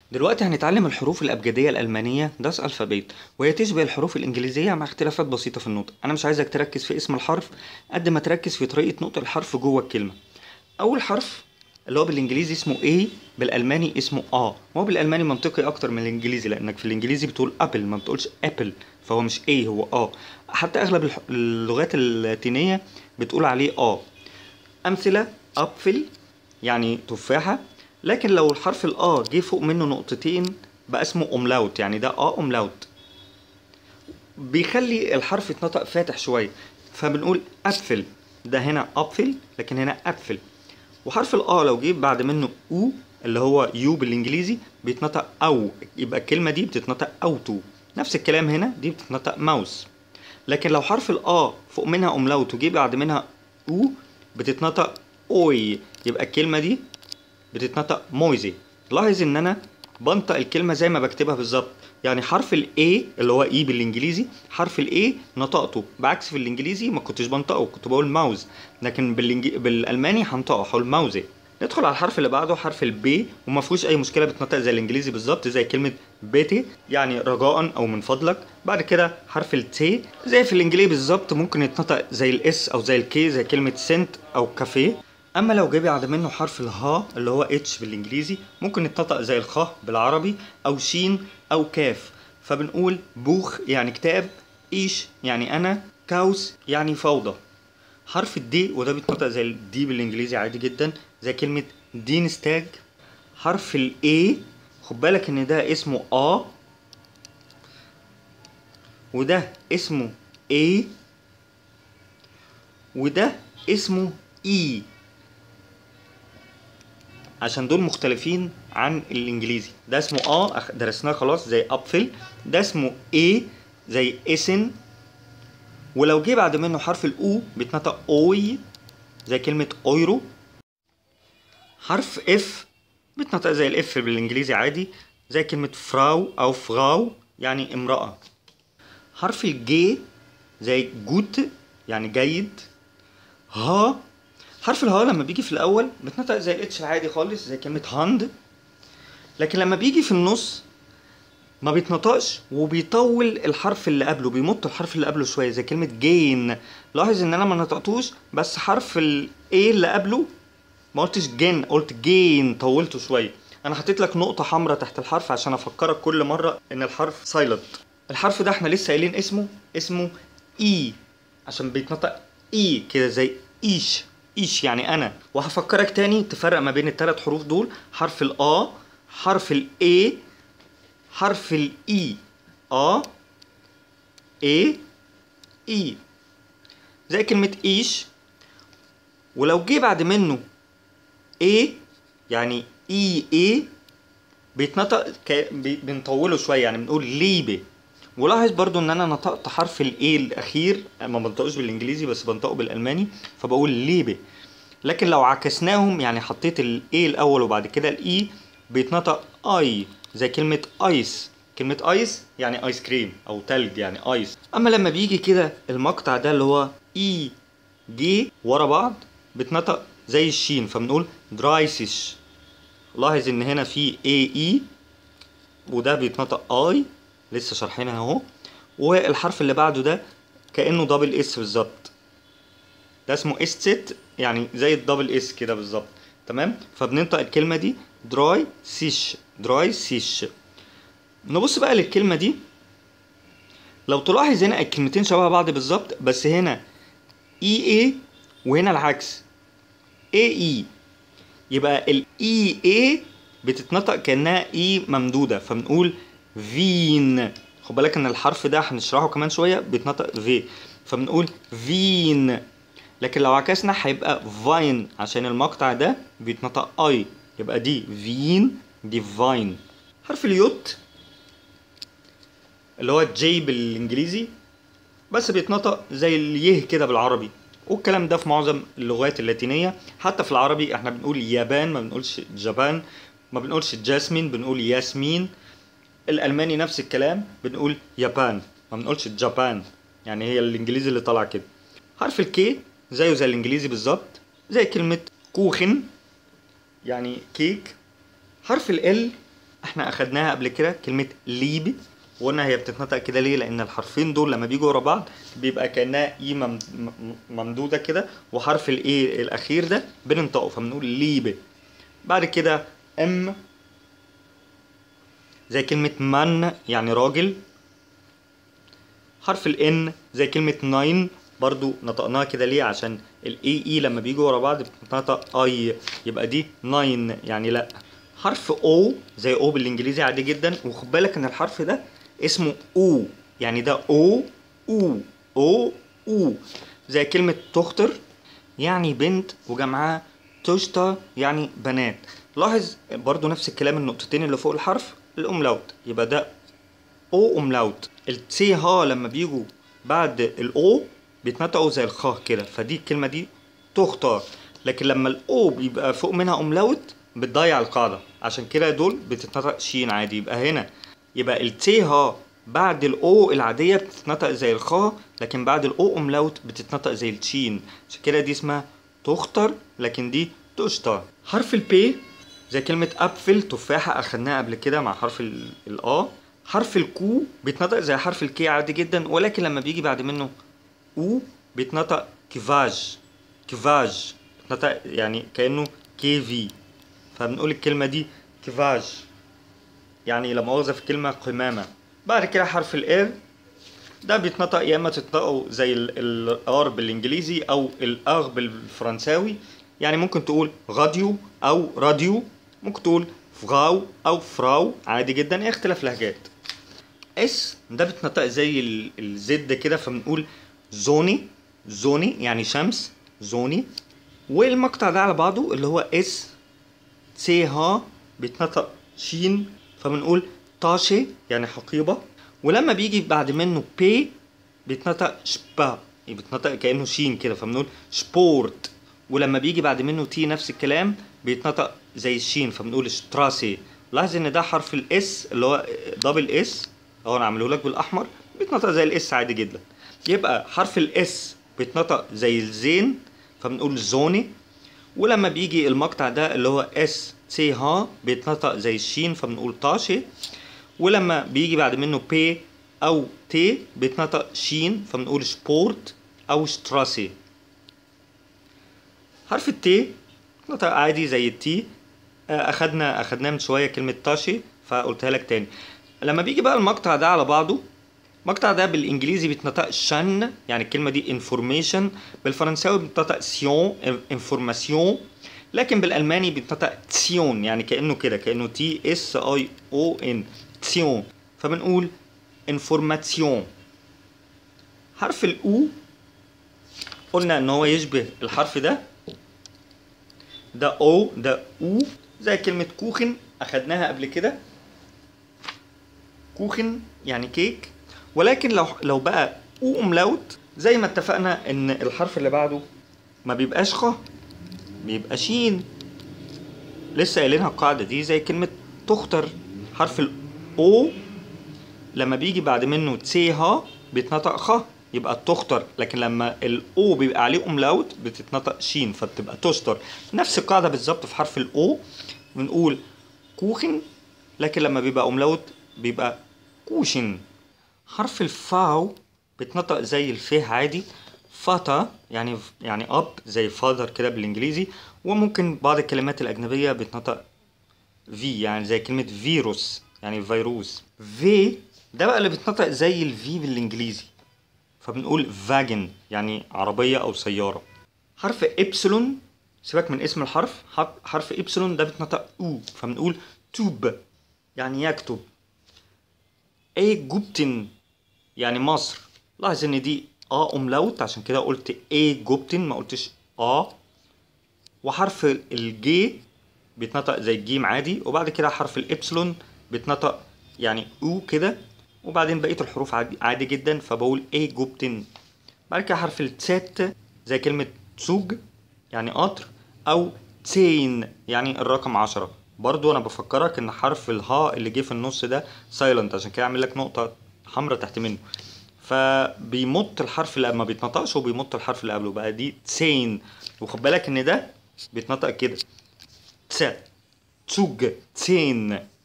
دلوقتي هنتعلم الحروف الأبجدية الألمانية das ألفابيت وهي تشبه الحروف الإنجليزية مع اختلافات بسيطة في النطق أنا مش عايزك تركز في اسم الحرف قد ما تركز في طريقة نطق الحرف جوه الكلمة أول حرف اللي هو بالإنجليزي اسمه A بالألماني اسمه A هو بالألماني منطقي أكتر من الإنجليزي لأنك في الإنجليزي بتقول أبل ما بتقولش أبل فهو مش A هو A حتى أغلب الح- اللغات اللاتينية بتقول عليه A أمثلة أبفل يعني تفاحة لكن لو الحرف الآ جه فوق منه نقطتين بقى اسمه أوملاوت يعني ده آ أوملاوت بيخلي الحرف يتنطق فاتح شوية فبنقول أبفل ده هنا أبفل لكن هنا أبفل وحرف الآ لو جه بعد منه أو اللي هو يو بالإنجليزي بيتنطق أو يبقى الكلمة دي بتتنطق أوتو نفس الكلام هنا دي بتتنطق ماوس لكن لو حرف الآ فوق منها أوملاوت وجه بعد منها أو بتتنطق أوي يبقى الكلمة دي بتتنطق مويزي لاحظ ان انا بنطق الكلمه زي ما بكتبها بالظبط يعني حرف الاي اللي هو اي بالانجليزي حرف الاي نطقته بعكس في الانجليزي ما كنتش بنطقه كنت بقول ماوز لكن بالإنج... بالالماني هنطقه هقول ماوزي ندخل على الحرف اللي بعده حرف البي وما فيهوش اي مشكله بتنطق زي الانجليزي بالظبط زي كلمه بيتي يعني رجاء او من فضلك بعد كده حرف التي زي في الانجليزي بالظبط ممكن يتنطق زي الاس او زي الكي زي كلمه سنت او كافيه اما لو جه بعد منه حرف الها اللي هو اتش بالانجليزي ممكن يتنطق زي الخ بالعربي او شين او كاف فبنقول بوخ يعني كتاب ايش يعني انا كاوس يعني فوضى حرف الدي وده بيتنطق زي الدي بالانجليزي عادي جدا زي كلمة دينستاج حرف الاي خد بالك ان ده اسمه ا وده اسمه اي وده اسمه اي عشان دول مختلفين عن الانجليزي ده اسمه اه أخ- درسناه خلاص زي ابفل ده اسمه اي زي اسن ولو جه بعد منه حرف الاو بيتنطق اوي زي كلمة اويرو حرف اف بيتنطق زي الاف بالانجليزي عادي زي كلمة فراو او فراو يعني امرأة حرف الجي زي جوت يعني جيد ها حرف الها لما بيجي في الاول بتنطق زي الاتش العادي خالص زي كلمه هاند لكن لما بيجي في النص ما بيتنطقش وبيطول الحرف اللي قبله بيمط الحرف اللي قبله شويه زي كلمه جين لاحظ ان انا ما نطقتوش بس حرف الاي اللي قبله ما قلتش جين قلت جين طولته شويه انا حطيت لك نقطه حمراء تحت الحرف عشان افكرك كل مره ان الحرف سايلنت الحرف ده احنا لسه قايلين اسمه اسمه اي عشان بيتنطق اي كده زي ايش ايش يعني انا وهفكرك تاني تفرق ما بين الثلاث حروف دول حرف الا حرف الاي حرف الاي ا اي اي زي كلمة ايش ولو جه بعد منه اي يعني اي اي بيتنطق ك... بي... بنطوله شويه يعني بنقول ليبي ولاحظ برضو ان انا نطقت حرف الاي الاخير ما بنطقوش بالانجليزي بس بنطقه بالالماني فبقول ليبي لكن لو عكسناهم يعني حطيت الاي الاول وبعد كده الاي بيتنطق اي زي كلمه ايس كلمة ايس يعني ايس كريم او تلج يعني ايس اما لما بيجي كده المقطع ده اللي هو اي جي ورا بعض بتنطق زي الشين فبنقول درايسش لاحظ ان هنا في اي اي وده بيتنطق اي لسه شارحينها اهو والحرف اللي بعده ده كانه دبل اس بالظبط ده اسمه اس ست يعني زي الدبل اس كده بالظبط تمام فبننطق الكلمه دي دراي سيش دراي سيش نبص بقى للكلمه دي لو تلاحظ هنا الكلمتين شبه بعض بالظبط بس هنا اي اي وهنا العكس اي اي يبقى الاي اي بتتنطق كانها اي ممدوده فبنقول فين خد بالك ان الحرف ده هنشرحه كمان شويه بيتنطق في فبنقول فين لكن لو عكسنا هيبقى فاين عشان المقطع ده بيتنطق اي يبقى دي فين دي فاين حرف اليوت اللي هو جي بالانجليزي بس بيتنطق زي اليه كده بالعربي والكلام ده في معظم اللغات اللاتينية حتى في العربي احنا بنقول يابان ما بنقولش جابان ما بنقولش جاسمين بنقول ياسمين الألماني نفس الكلام بنقول يابان ما بنقولش جابان يعني هي الإنجليزي اللي طالع كده حرف الكي زيه زي الإنجليزي بالظبط زي كلمة كوخن يعني كيك حرف ال احنا اخدناها قبل كده كلمة ليب وقلنا هي بتتنطق كده ليه لان الحرفين دول لما بيجوا ورا بعض بيبقى كانها اي مم- م- ممدوده كده وحرف الايه الاخير ده بننطقه فبنقول ليب بعد كده ام زي كلمة من يعني راجل حرف الان زي كلمة ناين برضو نطقناها كده ليه عشان الاي اي لما بيجوا ورا بعض بتنطق اي يبقى دي ناين يعني لا حرف او زي او بالانجليزي عادي جدا وخد بالك ان الحرف ده اسمه او يعني ده او او او او زي كلمة تختر يعني بنت وجمعها تشتا يعني بنات لاحظ برضو نفس الكلام النقطتين اللي فوق الحرف الاملاوت يبقى ده او املاوت التي ها لما بيجوا بعد الاو بيتنطقوا زي الخاء كده فدي الكلمه دي تختار لكن لما الاو بيبقى فوق منها املاوت بتضيع القاعده عشان كده دول بتتنطق شين عادي يبقى هنا يبقى التي ها بعد الاو العاديه بتتنطق زي الخاء لكن بعد الاو املاوت بتتنطق زي الشين عشان كده دي اسمها تختر لكن دي تشتر حرف البي زي كلمة أبفل تفاحة أخدناها قبل كده مع حرف ال- الآ حرف الكو بيتنطق زي حرف الكي عادي جدا ولكن لما بيجي بعد منه او بيتنطق كيفاج كيفاج بيتنطق يعني كأنه كي في فبنقول الكلمة دي كيفاج يعني لما مؤاخذة في كلمة قمامة بعد كده حرف الار ده بيتنطق يا اما تنطقه زي الار بالانجليزي او الاغ بالفرنساوي يعني ممكن تقول راديو او راديو ممكن تقول فراو او فراو عادي جدا ايه اختلاف لهجات اس ده بيتنطق زي ال- الزد كده فبنقول زوني زوني يعني شمس زوني والمقطع ده على بعضه اللي هو اس سي ها بيتنطق شين فبنقول طاشي يعني حقيبة ولما بيجي بعد منه بي بيتنطق شبا يعني بيتنطق كأنه شين كده فبنقول سبورت ولما بيجي بعد منه تي نفس الكلام بيتنطق زي الشين فبنقول شتراسي لاحظ ان ده حرف الاس اللي هو دبل اس اهو انا عامله لك بالاحمر بيتنطق زي الاس عادي جدا يبقى حرف الاس بيتنطق زي الزين فبنقول زوني ولما بيجي المقطع ده اللي هو اس سي ها بيتنطق زي الشين فبنقول طاشي ولما بيجي بعد منه بي او تي بيتنطق شين فبنقول سبورت او شتراسي حرف التي نطق عادي زي التي آه، اخدنا اخدناه من شويه كلمه تاشي فقلتها لك تاني لما بيجي بقى المقطع ده على بعضه المقطع ده بالانجليزي بيتنطق شن يعني الكلمه دي انفورميشن بالفرنساوي بيتنطق سيون انفورماسيون لكن بالالماني بيتنطق تسيون يعني كانه كده كانه تي اس اي او ان تسيون فبنقول انفورماسيون حرف الاو قلنا ان هو يشبه الحرف ده ده او ده او زي كلمة كوخن اخدناها قبل كده كوخن يعني كيك ولكن لو لو بقى او املاوت زي ما اتفقنا ان الحرف اللي بعده ما بيبقاش خ بيبقى شين لسه قايلينها القاعدة دي زي كلمة تختر حرف الاو لما بيجي بعد منه تسي ها بيتنطق خ يبقى تختر لكن لما الاو بيبقى عليه املاوت بتتنطق شين فبتبقى تستر نفس القاعده بالظبط في حرف الاو بنقول كوخن لكن لما بيبقى املاوت بيبقى كوشن حرف الفاو بيتنطق زي الفه عادي فاتا يعني يعني اب زي فاذر كده بالانجليزي وممكن بعض الكلمات الاجنبيه بتنطق في يعني زي كلمة فيروس يعني فيروس في ده بقى اللي بيتنطق زي الفي بالانجليزي فبنقول فاجن يعني عربية أو سيارة حرف إبسلون سيبك من اسم الحرف حرف- حرف إبسلون ده بيتنطق أو فبنقول توب يعني يكتب اي جوبتن يعني مصر لاحظ ان دي اه املاوت عشان كده قلت اي جوبتن ما قلتش اه وحرف الجي بيتنطق زي الجيم عادي وبعد كده حرف الابسلون بيتنطق يعني او كده وبعدين بقيه الحروف عادي, عادي جدا فبقول اي جوبتن بعد كده حرف التسات زي كلمة تسوج يعني قطر أو تسين يعني الرقم عشرة برضو أنا بفكرك إن حرف الها اللي جه في النص ده سايلنت عشان كده أعمل لك نقطة حمراء تحت منه فبيمط الحرف اللي ما بيتنطقش وبيمط الحرف اللي قبله بقى دي تسين وخد بالك إن ده بيتنطق كده تس تسوج تسين